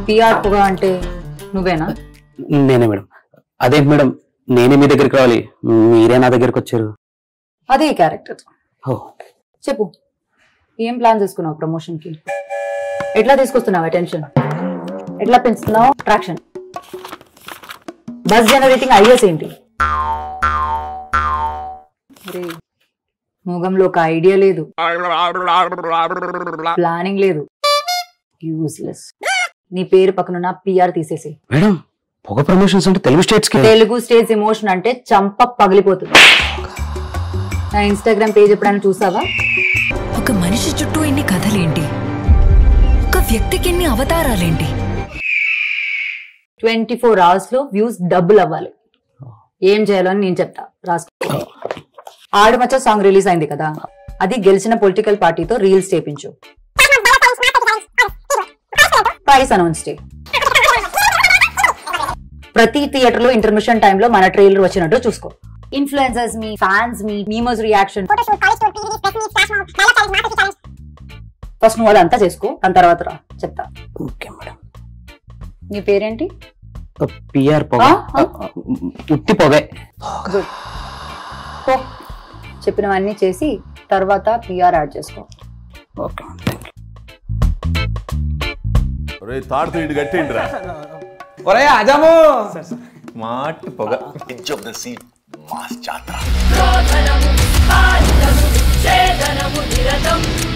PR పొగ అంటే నువ్వేనా నేనే మేడం అదేంటి మేడం నేనే మీ దగ్గరికి రావాలి మీరే నా దగ్గరికి వచ్చారు అదే క్యారెక్టర్ ఓ చెప్పు ఏం ప్లాన్ చేసుకున్నావు ప్రమోషన్ కి ఎట్లా తీసుకొస్తున్నావు అటెన్షన్ ఎట్లా పెంచుతున్నావు అట్రాక్షన్ బస్ జనరేటింగ్ ఐడియాస్ ఏంటి అరే, మొగంలో ఒక ఐడియా లేదు ప్లానింగ్ లేదు యూస్లెస్ నీ పేరు పక్కనున్న పిఆర్ తీసేసి మేడం పొగ ప్రమోషన్స్ అంటే తెలుగు స్టేట్స్ కి తెలుగు స్టేజ్ ఎమోషన్ అంటే చంప పగిలిపోతుంది నా ఇన్స్టాగ్రామ్ పేజ్ ఎప్పుడైనా చూసావా ఒక మనిషి చుట్టూ ఇన్ని కథలేంటి ఒక వ్యక్తికి ఎన్ని అవతారాలేంటి ట్వంటీ ఫోర్ అవర్స్ లో వ్యూస్ డబుల్ అవ్వాలి ఏం చేయాలో అని నేను చెప్తా రాసుకో ఆడమచ్చ సాంగ్ రిలీజ్ అయింది కదా అది గెలిచిన పొలిటికల్ పార్టీతో రీల్స్ చేపించు ప్రైస్ అనౌన్స్ చే ప్రతి థియేటర్ లో ఇంటర్మిషన్ టైంలో మన ట్రైలర్ వచ్చినట్టు చూసుకో ఇన్ఫ్లుయెన్సర్స్ మీ ఫ్యాన్స్ మీ మీమోస్ రియాక్షన్ ఫస్ట్ నువ్వు అదంతా చేసుకో దాని తర్వాత రా చెప్తా ఓకే మేడం నీ పేరేంటి పిఆర్ పొగ ఆ? ఆ? ఉత్తి పొగే గుడ్ పో చెప్పినవన్నీ చేసి తర్వాత పిఆర్ యాడ్ చేసుకో ఓకే మేడం థ్యాంక్ యూ రే తాడుతూ ఇటు కట్టేయండిరా ఒరే అజాము మాటి పొగ edge of the seat mass jatra రోధనము బాధితము ఛేదనము నిరతం